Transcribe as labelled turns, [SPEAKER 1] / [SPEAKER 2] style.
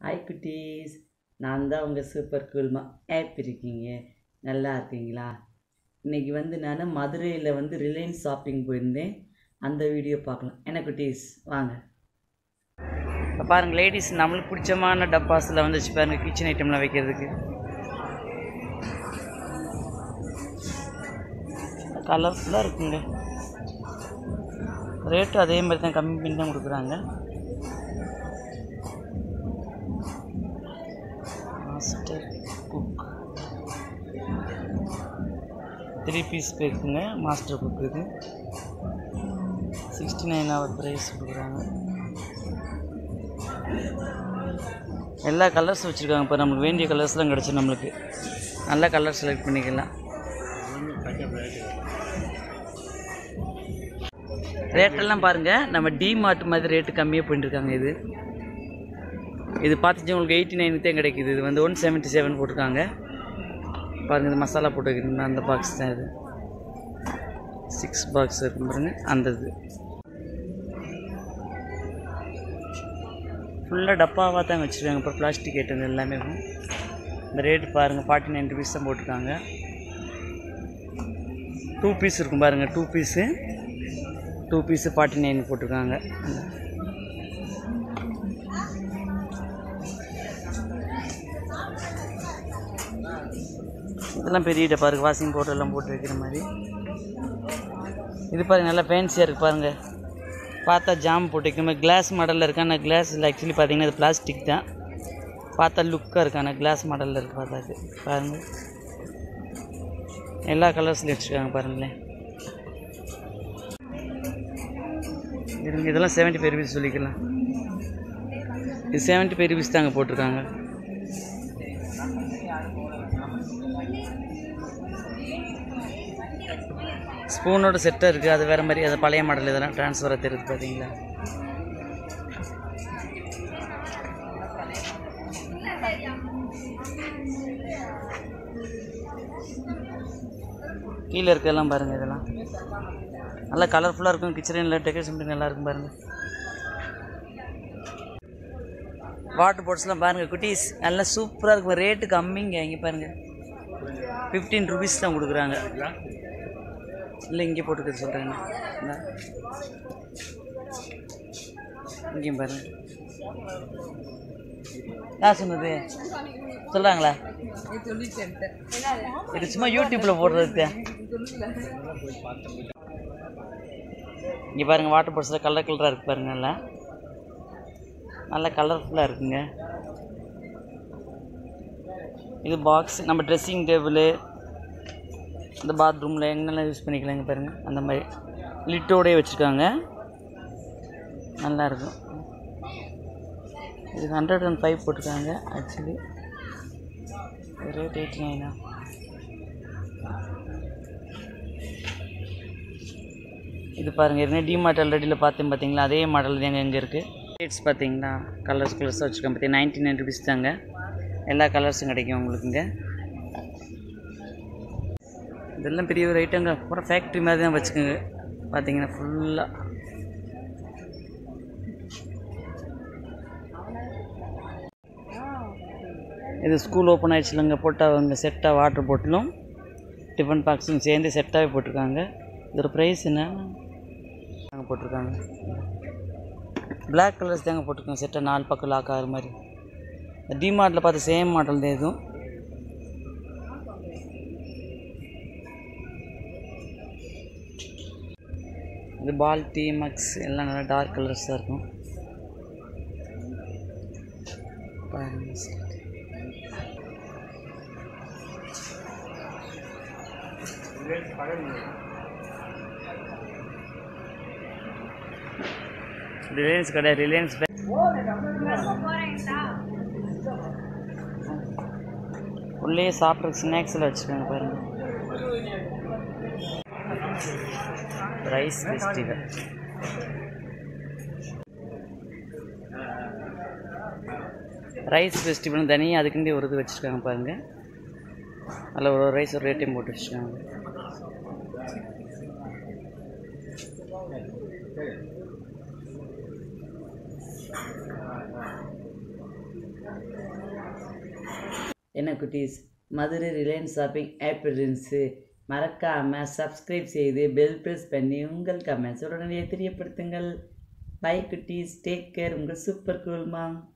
[SPEAKER 1] hi குட்டீஸ் நான் தான் உங்கள் சூப்பர் கூல்மா எப்படி இருக்கீங்க நல்லா இருக்கீங்களா இன்றைக்கி வந்து நான் மதுரையில் வந்து ரிலையன்ஸ் ஷாப்பிங் போயிருந்தேன் அந்த வீடியோ பார்க்கலாம் என்ன குட்டீஸ் வாங்க இப்போ பாருங்கள் லேடிஸ் நம்மளுக்கு பிடிச்சமான டப்பாஸில் வந்து வச்சு பாருங்கள் கிச்சன் ஐட்டம்லாம் வைக்கிறதுக்கு கலர்ஃபுல்லாக இருக்குங்க ரேட்டும் அதே மாதிரி தான் கம்மி பண்ணி தான் கொடுக்குறாங்க மாஸ்டர் குக் த்ரீ பீஸ் இருக்குங்க மாஸ்டர் குக் இது சிக்ஸ்டி நைன் ஹவர் ப்ரைஸ் கொடுக்குறாங்க எல்லா கலர்ஸ் வச்சுருக்காங்க இப்போ நம்மளுக்கு வேண்டிய கலர்ஸ்லாம் கிடச்சி நம்மளுக்கு நல்ல கலர் செலக்ட் பண்ணிக்கலாம் ரேட்டெல்லாம் பாருங்கள் நம்ம டிமார்ட் மாதிரி ரேட்டு கம்மியாக பண்ணிட்டுருக்காங்க இது இது பார்த்துச்சு உங்களுக்கு எயிட்டி நைனுக்கு தான் கிடைக்குது இது வந்து ஒன் செவன்ட்டி செவன் போட்டிருக்காங்க பாருங்கள் இது மசாலா போட்டு வைக்கிறீங்களா அந்த பாக்ஸ் தான் இது சிக்ஸ் பாக்ஸ் இருக்கும் பாருங்க அந்த இது ஃபுல்லாக டப்பாவாக தான் வச்சுருக்காங்க இப்போ பிளாஸ்டிக் ஐட்டம் எல்லாமே இந்த ரேட்டு பாருங்கள் ஃபார்ட்டி நைன் ருபீஸ் தான் போட்டிருக்காங்க டூ பீஸ் இருக்கும் பாருங்கள் two piece two piece forty nine போட்டிருக்காங்க இதெல்லாம் பெரிய டப்பா இருக்குது வாஷிங் பவுடர் எல்லாம் போட்டு வைக்கிற மாதிரி இது பாருங்க நல்லா ஃபேன்சியாக இருக்குது பாருங்கள் பார்த்தா ஜாம் போட்டு வைக்கிற மாதிரி கிளாஸ் மாடலில் இருக்கு ஆனால் கிளாஸ் இல்லை ஆக்சுவலி பார்த்தீங்கன்னா இது பிளாஸ்டிக் தான் பார்த்தா லுக்காக இருக்கு ஆனால் கிளாஸ் மாடலில் இருக்குது பார்த்தாக்கு பாருங்கள் எல்லா கலர்ஸ்லையும் வச்சுருக்காங்க பாருங்களேன் இருங்க இதெல்லாம் செவன்ட்டி ஃபைவ் ருபீஸ் சொல்லிக்கலாம் இது செவன்ட்டி ஃபைவ் ருபீஸ் தாங்க போட்டிருக்காங்க ஸ்பூனோட செட்டாக இருக்குது அது வேறு மாதிரி அது பழைய மாடல் இதெல்லாம் ட்ரான்ஸ்ஃபராக தெரியுது பார்த்தீங்களா கீழே இருக்கலாம் பாருங்கள் இதெல்லாம் நல்லா கலர்ஃபுல்லாக இருக்கும் கிச்சனில் டெக்கரேஷன் பண்ணி நல்லா இருக்கும் பாருங்கள் வாட்டர் பாட்டில்ஸ்லாம் பாருங்கள் குட்டீஸ் நல்லா சூப்பராக இருக்கும் ரேட்டு கம்மிங்க இங்கே பாருங்கள் ஃபிஃப்டீன் ருபீஸ் தான் கொடுக்குறாங்க இல்லை இங்கே போட்டுக்க சொல்கிறேன் இங்கேயும் பாருங்க யார் சொன்னது சொல்கிறாங்களா இது சும்மா யூடியூப்பில் போடுறது இங்கே பாருங்கள் வாட்டர் பாட்டில்ஸில் கலர் கலராக இருக்குது பாருங்க நல்லா நல்லா கலர்ஃபுல்லாக இருக்குங்க இது பாக்ஸ் நம்ம ட்ரெஸ்ஸிங் டேபிளு இந்த பாத்ரூமில் எங்கெல்லாம் யூஸ் பண்ணிக்கலாங்க பாருங்கள் அந்த மாதிரி லிட்டோடய வச்சுருக்காங்க நல்லாயிருக்கும் இது ஹண்ட்ரட் அண்ட் ஃபைவ் போட்டிருக்காங்க ஆக்சுவலி ரேட் எயிட்டி நைனா இது பாருங்கள் ஏற்கனவே டிமார்ட் ஆல்ரெடியில் பார்த்தேன் பார்த்தீங்களா அதே மாடல் தாங்க எங்கே இருக்குது ரேட்ஸ் பார்த்தீங்களா கலர்ஸ் கலர்ஸாக வச்சுருக்கேன் பார்த்தீங்கன்னா நைன்ட்டி நைன் ருபீஸ் தாங்க எல்லா கலர்ஸும் கிடைக்கும் உங்களுக்குங்க இதெல்லாம் பெரிய ஒரு ஐட்டங்க அப்புறம் ஃபேக்ட்ரி மாதிரி தான் வச்சுக்கோங்க பார்த்தீங்கன்னா ஃபுல்லாக இது ஸ்கூல் ஓப்பன் ஆயிடுச்சுலங்க போட்டால் அவங்க செட்டாக வாட்டர் பாட்டிலும் டிஃபன் பாக்ஸும் சேர்ந்து செட்டாகவே போட்டிருக்காங்க இதோட ப்ரைஸ் என்ன அங்கே போட்டிருக்காங்க பிளாக் கலர்ஸ் தாங்க போட்டிருக்காங்க செட்டாக நாலு பக்கம் லாக் ஆகிற மாதிரி டிமார்ட்டில் பார்த்து சேம் மாடல் தான் எதுவும் இது பால் டீ மக்ஸ் எல்லாம் நல்லா டார்க் கலர்ஸாக இருக்கும் ரிலையன்ஸ் கடை ரிலையன்ஸ் உள்ளே சாப்பிட்ற ஸ்நாக்ஸில் வச்சுருக்காங்க பாருங்கள் ரைஸ் ஃபெஸ்டிவல் ரைஸ் ஃபெஸ்டிவல் தனியாக அதுக்குண்டே ஒரு இது வச்சுருக்காங்க பாருங்கள் அதில் ஒரு ரைஸ் ஒரு ரேட்டையும் போட்டு வச்சுருக்காங்க என்ன குட்டீஸ் மதுரை ரிலையன்ஸ் ஷாப்பிங் ஆப் இருந்துச்சு மறக்காமல் சப்ஸ்கிரைப் செய்து பெல் ப்ரெஸ் பண்ணி உங்கள் கமெண்ட்ஸ் உடனடியாக தெரியப்படுத்துங்கள் பை குட்டீஸ் டேக் கேர் உங்கள் சூப்பர் கூல்மா